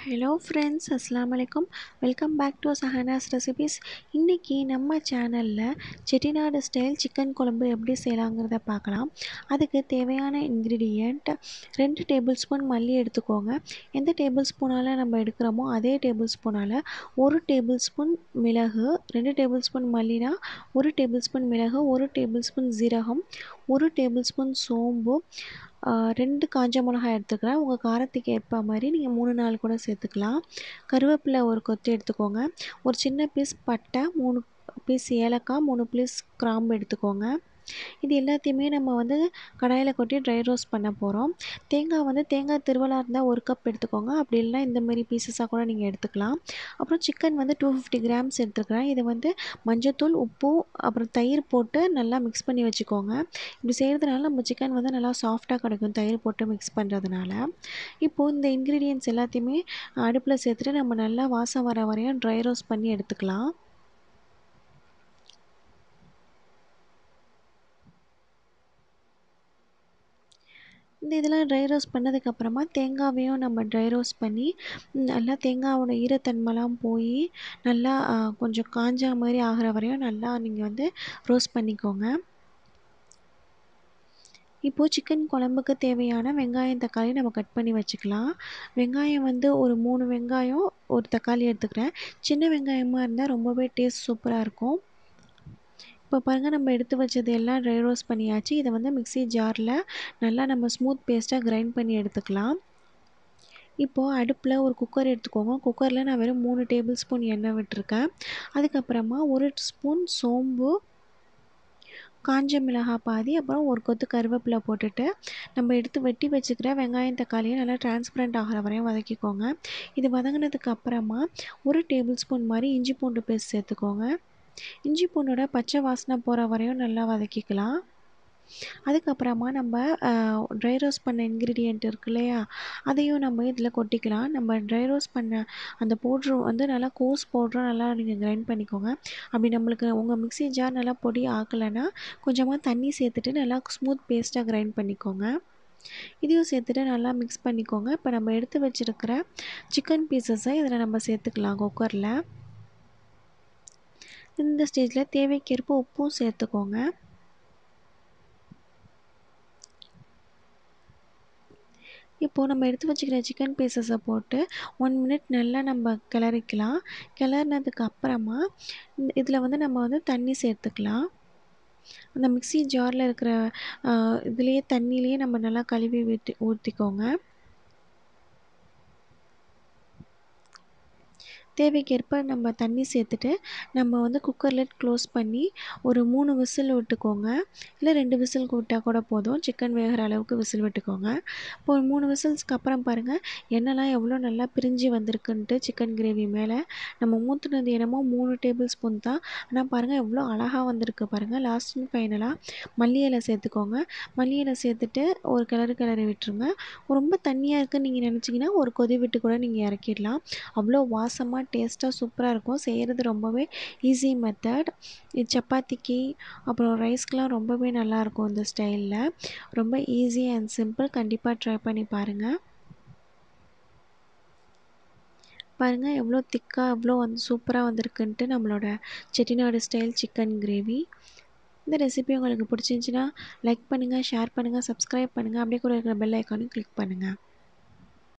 hello friends அஸ்லாம் வலைக்கம் welcome back to Sahana's recipes இன்றைக்கி நம்ம சேனலில் செட்டிநாடு ஸ்டைல் சிக்கன் குழம்பு எப்படி செய்யலாங்கிறத பார்க்கலாம் அதுக்கு தேவையான இன்க்ரீடியண்ட் ரெண்டு டேபிள் ஸ்பூன் மல்லி எடுத்துக்கோங்க எந்த டேபிள் ஸ்பூனால் நம்ம எடுக்கிறோமோ அதே டேபிள் ஸ்பூனால் ஒரு டேபிள் ஸ்பூன் மிளகு ரெண்டு டேபிள் ஸ்பூன் மல்லினா ஒரு டேபிள் ஸ்பூன் மிளகு ஒரு டேபிள் ஸ்பூன் ஜீரகம் ஒரு டேபிள் ஸ்பூன் சோம்பு ரெண்டு காஞ்ச மிளகாய் எடுத்துக்கிறேன் உங்கள் காரத்துக்கு ஏற்ப மாதிரி நீங்கள் மூணு நாள் கூட சேர்த்துக்கலாம் கருவேப்பிலை ஒரு கொத்து எடுத்துக்கோங்க ஒரு சின்ன பீஸ் பட்டை மூணு பீஸ் ஏலக்காய் மூணு பீஸ் கிராம்பு எடுத்துக்கோங்க இது எல்லாத்தையுமே நம்ம வந்து கடாயில் கொட்டி ட்ரை ரோஸ்ட் பண்ண போகிறோம் தேங்காய் வந்து தேங்காய் திருவலாக இருந்தால் ஒரு கப் எடுத்துக்கோங்க அப்படி இல்லைனா இந்தமாரி பீசஸாக கூட நீங்கள் எடுத்துக்கலாம் அப்புறம் சிக்கன் வந்து டூ ஃபிஃப்டி கிராம்ஸ் எடுத்துருக்கிறேன் இதை வந்து மஞ்சத்தூள் உப்பு அப்புறம் தயிர் போட்டு நல்லா மிக்ஸ் பண்ணி வச்சுக்கோங்க இப்படி செய்கிறதுனால நம்ம சிக்கன் வந்து நல்லா சாஃப்டாக கிடைக்கும் தயிர் போட்டு மிக்ஸ் பண்ணுறதுனால இப்போது இந்த இன்க்ரீடியன்ட்ஸ் எல்லாத்தையுமே அடுப்பில் சேர்த்துட்டு நம்ம நல்லா வாசம் வர வரையும் ட்ரை ரோஸ்ட் பண்ணி எடுத்துக்கலாம் இந்த இதெல்லாம் ட்ரை ரோஸ்ட் பண்ணதுக்கப்புறமா தேங்காவையும் நம்ம ட்ரை ரோஸ்ட் பண்ணி நல்லா தேங்காவோட ஈரத்தன்மைலாம் போய் நல்லா கொஞ்சம் காஞ்ச மாதிரி ஆகிற வரையும் நல்லா நீங்கள் வந்து ரோஸ்ட் பண்ணிக்கோங்க இப்போது சிக்கன் குழம்புக்கு தேவையான வெங்காயம் தக்காளி நம்ம கட் பண்ணி வச்சுக்கலாம் வெங்காயம் வந்து ஒரு மூணு வெங்காயம் ஒரு தக்காளி எடுத்துக்கிறேன் சின்ன வெங்காயமாக இருந்தால் ரொம்பவே டேஸ்ட் சூப்பராக இருக்கும் இப்போ பாருங்கள் நம்ம எடுத்து வச்சது எல்லாம் ட்ரை ரோஸ்ட் பண்ணியாச்சு இதை வந்து மிக்சி ஜாரில் நல்லா நம்ம ஸ்மூத் பேஸ்ட்டாக கிரைண்ட் பண்ணி எடுத்துக்கலாம் இப்போது அடுப்பில் ஒரு குக்கர் எடுத்துக்கோங்க குக்கரில் நான் வெறும் மூணு டேபிள் ஸ்பூன் எண்ணெய் விட்டுருக்கேன் அதுக்கப்புறமா ஒரு ஸ்பூன் சோம்பு காஞ்ச மிளகாய் பாதி அப்புறம் ஒரு கொத்து கருவேப்பிலை போட்டுட்டு நம்ம எடுத்து வெட்டி வச்சுக்கிற வெங்காயம் தக்காளியை நல்லா டிரான்ஸ்பரண்ட் ஆகிற வரையும் வதக்கிக்கோங்க இது வதங்கினதுக்கு அப்புறமா ஒரு டேபிள் ஸ்பூன் மாதிரி இஞ்சி பூண்டு பேஸ்ட் சேர்த்துக்கோங்க இஞ்சி பூண்டோட பச்சை வாசனை போகிற வரையும் நல்லா வதக்கிக்கலாம் அதுக்கப்புறமா நம்ம ட்ரை ரோஸ்ட் பண்ண இன்க்ரீடியண்ட் இருக்கு இல்லையா அதையும் நம்ம இதில் கொட்டிக்கலாம் நம்ம ட்ரை ரோஸ்ட் பண்ண அந்த பவுட்ரு வந்து நல்லா கோஸ் பவுட்ரும் நல்லா நீங்கள் கிரைண்ட் பண்ணிக்கோங்க அப்படி நம்மளுக்கு உங்கள் மிக்ஸி ஜார் நல்லா பொடி ஆக்கலைன்னா கொஞ்சமாக தண்ணி சேர்த்துட்டு நல்லா ஸ்மூத் பேஸ்ட்டாக கிரைண்ட் பண்ணிக்கோங்க இதையும் சேர்த்துட்டு நல்லா மிக்ஸ் பண்ணிக்கோங்க இப்போ நம்ம எடுத்து வச்சுருக்கிற சிக்கன் பீசஸை இதில் நம்ம சேர்த்துக்கலாம் குக்கரில் இந்த ஸ்டேஜில் தேவைக்கேற்ப உப்பும் சேர்த்துக்கோங்க இப்போது நம்ம எடுத்து வச்சுக்கிற சிக்கன் பீசஸை போட்டு ஒன் மினிட் நல்லா நம்ம கிளறிக்கலாம் கிளறினதுக்கு அப்புறமா இதில் வந்து நம்ம வந்து தண்ணி சேர்த்துக்கலாம் அந்த மிக்சி ஜாரில் இருக்கிற இதுலேயே தண்ணியிலேயே நம்ம நல்லா கழுவி விட்டு ஊற்றிக்கோங்க தேவைக்கேற்ப நம்ம தண்ணி சேர்த்துட்டு நம்ம வந்து குக்கரில் க்ளோஸ் பண்ணி ஒரு மூணு விசில் விட்டுக்கோங்க இல்லை ரெண்டு விசில் விட்டால் கூட போதும் சிக்கன் வேகிற அளவுக்கு விசில் விட்டுக்கோங்க இப்போ ஒரு மூணு விசில்ஸ்க்கு அப்புறம் பாருங்கள் எண்ணெய்லாம் எவ்வளோ நல்லா பிரிஞ்சு வந்திருக்குன்ட்டு சிக்கன் கிரேவி மேலே நம்ம ஊற்றுனது என்னமோ மூணு டேபிள் ஸ்பூன் தான் ஆனால் பாருங்கள் எவ்வளோ அழகாக வந்திருக்கு பாருங்கள் லாஸ்ட் அண்ட் ஃபைனலாக மல்லி இலை சேர்த்துக்கோங்க மல்லி இலை சேர்த்துட்டு ஒரு கிளறு கிளறி விட்டுருங்க ரொம்ப தண்ணியாக இருக்குன்னு நீங்கள் நினச்சிங்கன்னா ஒரு கொதி விட்டு கூட நீங்கள் இறக்கிடலாம் அவ்வளோ வாசமாக டேஸ்ட்டாக சூப்பராக இருக்கும் செய்கிறது ரொம்பவே ஈஸி மெத்தட் இது சப்பாத்திக்கு அப்புறம் ரைஸ்க்கெலாம் ரொம்பவே நல்லாயிருக்கும் இந்த ஸ்டைலில் ரொம்ப ஈஸி அண்ட் சிம்பிள் கண்டிப்பாக ட்ரை பண்ணி பாருங்கள் பாருங்கள் எவ்வளோ திக்காக எவ்வளோ வந்து சூப்பராக வந்திருக்குன்ட்டு நம்மளோட செட்டிநாடு ஸ்டைல் சிக்கன் கிரேவி இந்த ரெசிபி உங்களுக்கு பிடிச்சிருந்துச்சின்னா லைக் பண்ணுங்கள் ஷேர் பண்ணுங்கள் சப்ஸ்கிரைப் பண்ணுங்கள் அப்படியே கூட இருக்கிற பெல் ஐக்கானையும் கிளிக் பண்ணுங்கள்